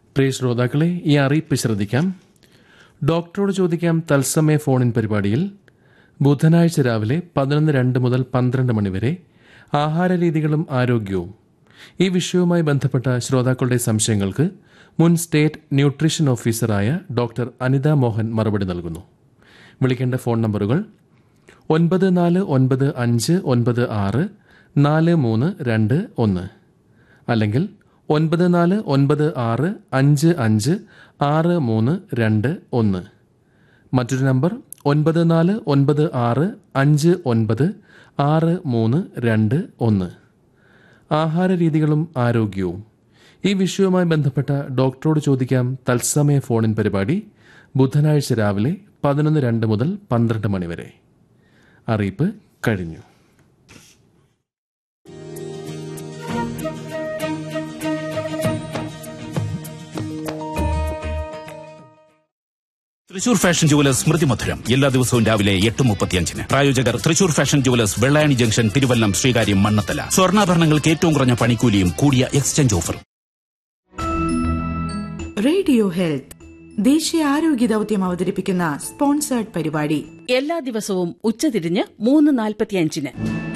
പ്രിയ ശ്രോതാക്കളെ ഈ അറിയിപ്പ് ശ്രദ്ധിക്കാം ഡോക്ടറോട് ചോദിക്കാം തത്സമയ ഫോണിൻ പരിപാടിയിൽ ബുധനാഴ്ച രാവിലെ പതിനൊന്ന് രണ്ട് മുതൽ പന്ത്രണ്ട് മണിവരെ ആഹാരരീതികളും ആരോഗ്യവും ഈ വിഷയവുമായി ബന്ധപ്പെട്ട ശ്രോതാക്കളുടെ സംശയങ്ങൾക്ക് മുൻ സ്റ്റേറ്റ് ന്യൂട്രീഷൻ ഓഫീസറായ ഡോക്ടർ അനിത മോഹൻ മറുപടി നൽകുന്നു വിളിക്കേണ്ട ഫോൺ നമ്പറുകൾ ഒൻപത് നാല് ഒൻപത് അഞ്ച് ഒൻപത് ആറ് നാല് മൂന്ന് രണ്ട് ഒന്ന് അല്ലെങ്കിൽ ഒൻപത് നാല് ഒൻപത് ആറ് അഞ്ച് അഞ്ച് ആറ് മൂന്ന് രണ്ട് ഒന്ന് മറ്റൊരു നമ്പർ ഒൻപത് നാല് ഒൻപത് ആറ് അഞ്ച് ഒൻപത് ആറ് മൂന്ന് രണ്ട് ഒന്ന് ആഹാരരീതികളും ആരോഗ്യവും ഈ വിഷയവുമായി ബന്ധപ്പെട്ട ഡോക്ടറോട് ചോദിക്കാം തത്സമയ ഫോണിൻ പരിപാടി ബുധനാഴ്ച രാവിലെ പതിനൊന്ന് രണ്ട് മുതൽ പന്ത്രണ്ട് മണിവരെ അറിയിപ്പ് കഴിഞ്ഞു തൃശൂർ ഫാഷൻ ജുവലേഴ്സ് സ്മൃതി മധുരം എല്ലാ ദിവസവും രാവിലെ എട്ട് മുപ്പത്തിയഞ്ചിന് പ്രായോജകർ Thrissur fashion jewellers Vellayani junction Thiruvallam Sreekaryam Mannanthala സ്വർണ്ണാഭരണങ്ങൾക്ക് ഏറ്റവും കുറഞ്ഞ പണിക്കൂലിയും കൂടിയ എക്സ്ചേഞ്ച് ഓഫറും റേഡിയോ ഹെൽത്ത് ദേശീയ ആരോഗ്യ ദൗത്യം അവതരിപ്പിക്കുന്ന സ്പോൺസേർഡ് പരിപാടി എല്ലാ ദിവസവും ഉച്ചതിരിഞ്ഞ് മൂന്ന് നാൽപ്പത്തിയഞ്ചിന്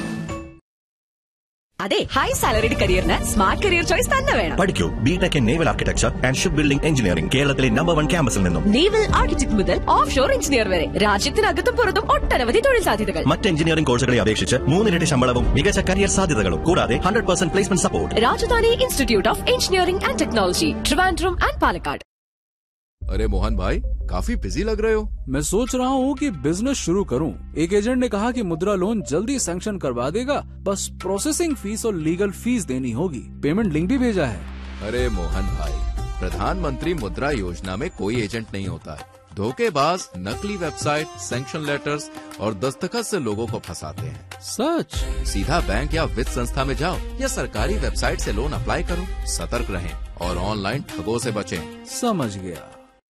അതെ ഹൈ സാലറിഡ് കരിയറിന് സ്മാർട്ട് കരിയർ ചോയ്സ് തന്നെ വേണം പഠിക്കൂ BTech in naval architecture and ship building engineering കേരളത്തിലെ നമ്പർ വൺ ക്യാമ്പസിൽ നിന്നും നേവൽ ആർക്കിടെക്ട് മുതൽ ഓഫ് ഷോർ എഞ്ചിനീയർ വരെ രാജ്യത്തിനകത്തും പുറത്തും ഒട്ടനവധി തൊഴിൽ സാധ്യതകൾ മറ്റ് എഞ്ചിനീയറിംഗ് കോഴ്സുകളെ അപേക്ഷിച്ച് മൂന്നിരട്ടി ശമ്പളവും മികച്ച കരിയർ സാധ്യതകളും കൂടാതെ hundred percent placement support Rajadhani institute of engineering and technology Trivandrum and Palakkad अरे मोहन भाई काफी बिजी लग रहे हो मैं सोच रहा हूँ कि बिजनेस शुरू करूँ एक एजेंट ने कहा कि मुद्रा लोन जल्दी सैंक्शन करवा देगा बस प्रोसेसिंग फीस और लीगल फीस देनी होगी पेमेंट लिंक भी भेजा है अरे मोहन भाई प्रधानमंत्री मुद्रा योजना में कोई एजेंट नहीं होता है धोखेबाज नकली वेबसाइट सैंक्शन लेटर्स और दस्तखत से लोगों को फंसाते हैं सच सीधा बैंक या वित्त संस्था में जाओ या सरकारी वेबसाइट से लोन अप्लाई करो सतर्क रहें और ऑनलाइन ठगों से बचें समझ गया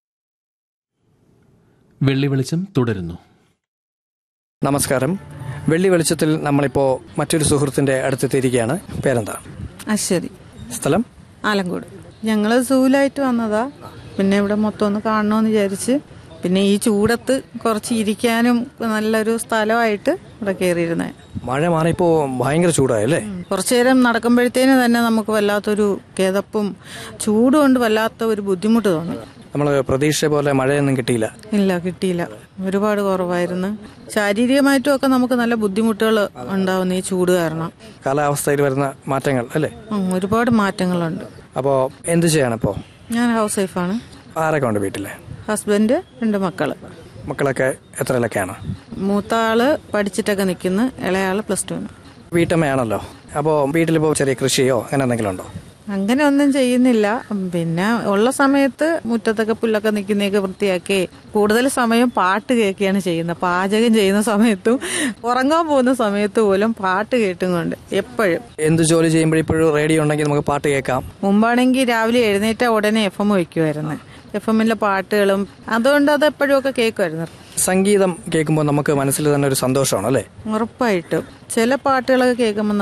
വെള്ളി വെളിച്ചം തുടരുന്നു നമസ്കാരം വെള്ളി വെളിച്ചത്തിൽ നമ്മളിപ്പോൾ മറ്റൊരു സുഹൃത്തിൻ്റെ അടുത്തെത്തിയിരിക്കുകയാണ് പേരെന്താ അശ്വതി സ്ഥലം ആലങ്കോട് ഞങ്ങൾ സൂലായിട്ട് വന്നതാ പിന്നെ ഇവിടെ മൊത്തം ഒന്ന് കാണണമെന്ന് വിചാരിച്ച് പിന്നെ ഈ ചൂടത്ത് കുറച്ച് ഇരിക്കാനും നല്ലൊരു സ്ഥലമായിട്ട് ഇവിടെ കയറിയിരുന്നേ മഴ മാറിയപ്പോൾ ഭയങ്കര ചൂടായല്ലേ കുറച്ചു നേരം നടക്കുമ്പോഴത്തേന് തന്നെ നമുക്ക് വല്ലാത്തൊരു കിതപ്പും ചൂട് കൊണ്ട് വല്ലാത്ത ഒരു ബുദ്ധിമുട്ട് തോന്നി നമ്മൾ പ്രതീക്ഷ പോലെ മഴയൊന്നും കിട്ടിയില്ല ഇല്ല കിട്ടിയില്ല ഒരുപാട് കുറവായിരുന്നു ശാരീരികമായിട്ടും ഒക്കെ നമുക്ക് നല്ല ബുദ്ധിമുട്ടുകൾ ഉണ്ടാവുന്ന ഈ ചൂട് കാരണം കാലാവസ്ഥയിൽ വരുന്ന മാറ്റങ്ങൾ അല്ലേ ഉം, ഒരുപാട് മാറ്റങ്ങളുണ്ട് അപ്പോൾ എന്ത് ചെയ്യണിപ്പോൾ ഞാൻ ഹൗസ് വൈഫാണ് ആരൊക്കെ ഉണ്ട് വീട്ടിൽ ഹസ്ബൻഡ് രണ്ട് മക്കള് മക്കളൊക്കെ എത്രയിലൊക്കെയാണ് മൂത്ത ആള് പഠിച്ചിട്ടൊക്കെ നിൽക്കുന്നു ഇളയാള് പ്ലസ് ടു വീട്ടമ്മയാണല്ലോ അപ്പോൾ വീട്ടിലിപ്പോൾ ചെറിയ കൃഷിയോ അങ്ങനെ എന്തെങ്കിലും ഉണ്ടോ അങ്ങനെ ഒന്നും ചെയ്യുന്നില്ല പിന്നെ ഉള്ള സമയത്ത് മുറ്റത്തൊക്കെ പുല്ലൊക്കെ നിൽക്കുന്നതൊക്കെ വൃത്തിയാക്കി കൂടുതൽ സമയം പാട്ട് കേൾക്കുകയാണ് ചെയ്യുന്നത് പാചകം ചെയ്യുന്ന സമയത്തും ഉറങ്ങാൻ പോകുന്ന സമയത്ത് പോലും പാട്ട് കേട്ടും കൊണ്ട് എപ്പോഴും എന്ത് ജോലി ചെയ്യുമ്പോഴിപ്പോഴും റേഡിയോ ഉണ്ടെങ്കിൽ നമുക്ക് പാട്ട് കേൾക്കാം മുമ്പാണെങ്കിൽ രാവിലെ എഴുന്നേറ്റ ഉടനെ എഫ് എം വയ്ക്കുമായിരുന്നു എഫ് എമ്മിലെ പാട്ടുകളും അതുകൊണ്ട് അത് എപ്പോഴും ഒക്കെ കേൾക്കുമായിരുന്നു സംഗീതം കേൾക്കുമ്പോൾ നമുക്ക് മനസ്സിൽ തന്നെ ഒരു സന്തോഷമാണ് അല്ലേ ഉറപ്പായിട്ടും ചില പാട്ടുകളൊക്കെ കേൾക്കുമ്പോൾ